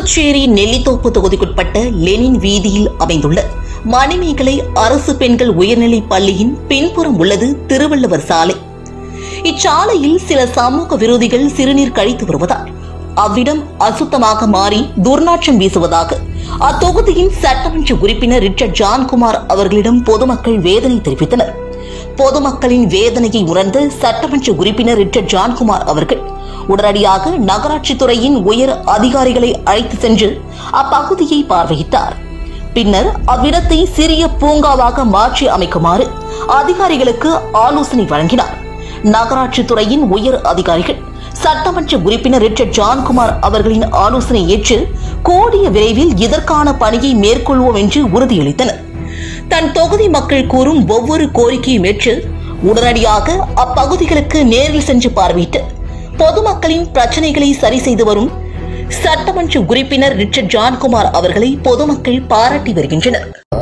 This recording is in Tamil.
புதுச்சேரி நெல்லித்தோப்பு தொகுதிக்குட்பட்ட லெனின் வீதியில் அமைந்துள்ள மணிமேகலை அரசு பெண்கள் உயர்நிலைப் பள்ளியின் பின்புறம் உள்ளது திருவள்ளுவர் சாலை இச்சாலையில் சில சமூக விரோதிகள் சிறுநீர் கழித்து வருவதால் அவ்விடம் அசுத்தமாக மாறி துர்நாற்றம் வீசுவதாக அத்தொகுதியின் சட்டமன்ற உறுப்பினர் ரிச்சர்ட் ஜான்குமார் அவர்களிடம் பொதுமக்கள் வேதனை தெரிவித்தனர் பொதுமக்களின் வேதனையை உணர்ந்த சட்டமன்ற உறுப்பினர் ரிச்சர்ட் ஜான்குமார் அவர்கள் உடனடியாக நகராட்சி துறையின் உயர் அதிகாரிகளை அழைத்து சென்று அப்பகுதியை பார்வையிட்டார் பின்னர் அவ்விடத்தை சிறிய பூங்காவாக மாற்றி அமைக்குமாறு அதிகாரிகளுக்கு ஆலோசனை வழங்கினார் நகராட்சி துறையின் உயர் அதிகாரிகள் சட்டமன்ற உறுப்பினர் ரிச்சர்ட் ஜான்குமார் அவர்களின் ஆலோசனை ஏற்று கூடிய விரைவில் இதற்கான பணியை மேற்கொள்வோம் என்று உறுதியளித்தனர் தன் தொகுதி மக்கள் கூறும் ஒவ்வொரு கோரிக்கையும் ஏற்று உடனடியாக அப்பகுதிகளுக்கு நேரில் சென்று பார்வையிட்டு பொதுமக்களின் பிரச்சனைகளை சரி செய்து வரும் சட்டமன்ற உறுப்பினர் ரிச்சர்ட் ஜான்குமார் அவர்களை பொதுமக்கள் பாராட்டி வருகின்றனர்